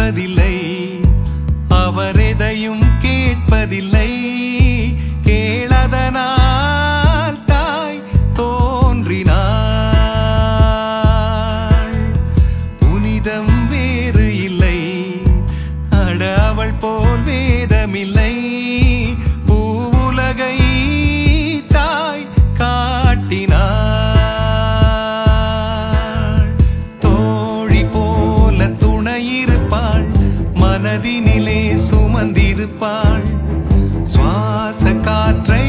பார்ப்பதில்லை அவர் எதையும் கேட்பதில்லை கேளதனால் தாய் தோன்றினாள் புனிதம் வேறு இல்லை அட அவள் போல் வேதமில்லை பூவுலகை தாய் காட்டினாள் தோழி போல துணையிருப்பாள் மனதினிலே சுமந்திருப்பாள் சுவாச காற்றை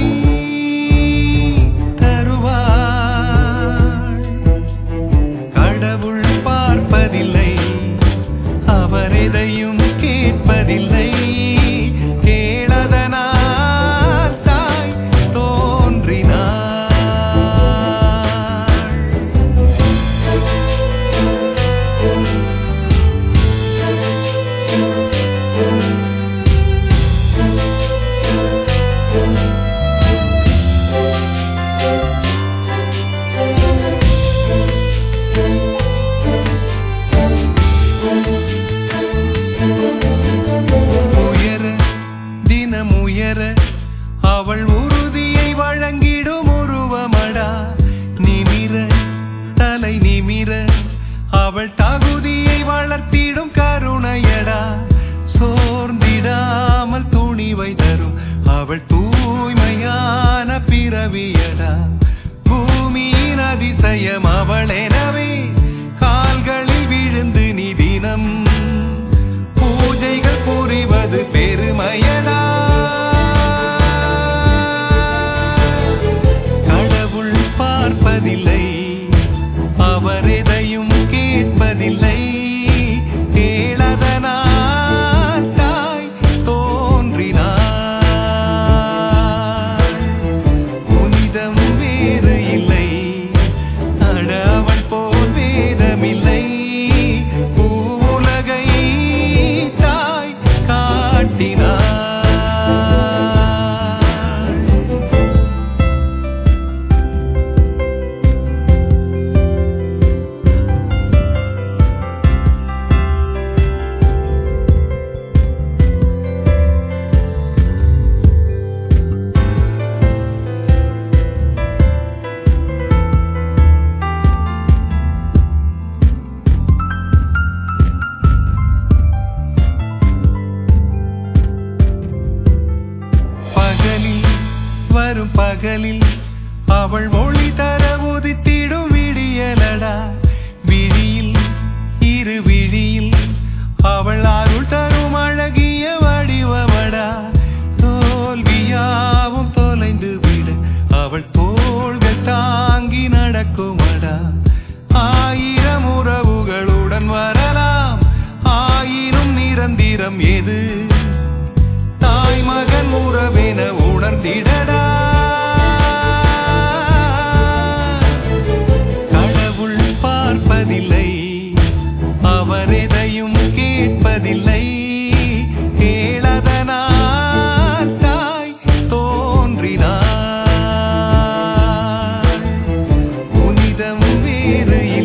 தருவாள் கடவுள் பார்ப்பதில்லை அவர் எதையும் கேட்பதில்லை கேளதனால் தாய் தோன்றினாள் உயர தினம் உயர அவள் உறுதியை வழங்கிடும் உருவமடா நிமிர தலை நிமிர அவள் தகுதியை வளர்த்திடும் கருணையடா சோர்ந்திடாமல் துணிவை தரும் அவள் தூய்மையான பிறவியடா பூமியின் அதிசயம் அவள் எனவே கால்களில் விழுந்து நீ தினம் பூஜைகள் புரிவது பெருமையடா கடவுள் பார்ப்பதில்லை அவர் எதையும் கேட்பதில்லை கேளதனால் தாய் தோன்றினாள் புனிதம் வேறு இல்லை அட அவள் போல் வேதமில்லை பூவுலகை தாய் காட்டினாள் பகலில் வரும் பகலில் அவள் ஒளி தர உதித்திடும் விடியலடா விழியில் இரு விழியில் அவள் அருள் தரும் அழகிய வடிவமடா தோல்வியாவும் தொலைந்து விட அவள் தோள்கள் தாங்கி நடக்குமடா ஆயிரம் உறவுகளுடன் வரலாம் ஆயினும் நிரந்திரம் எது தாய் மகன் உறவென உணர்ந்திடடா கடவுள் பார்ப்பதில்லை அவர் எதையும் கேட்பதில்லை கேளதனால் தாய் தோன்றினாள் புனிதம் வேறு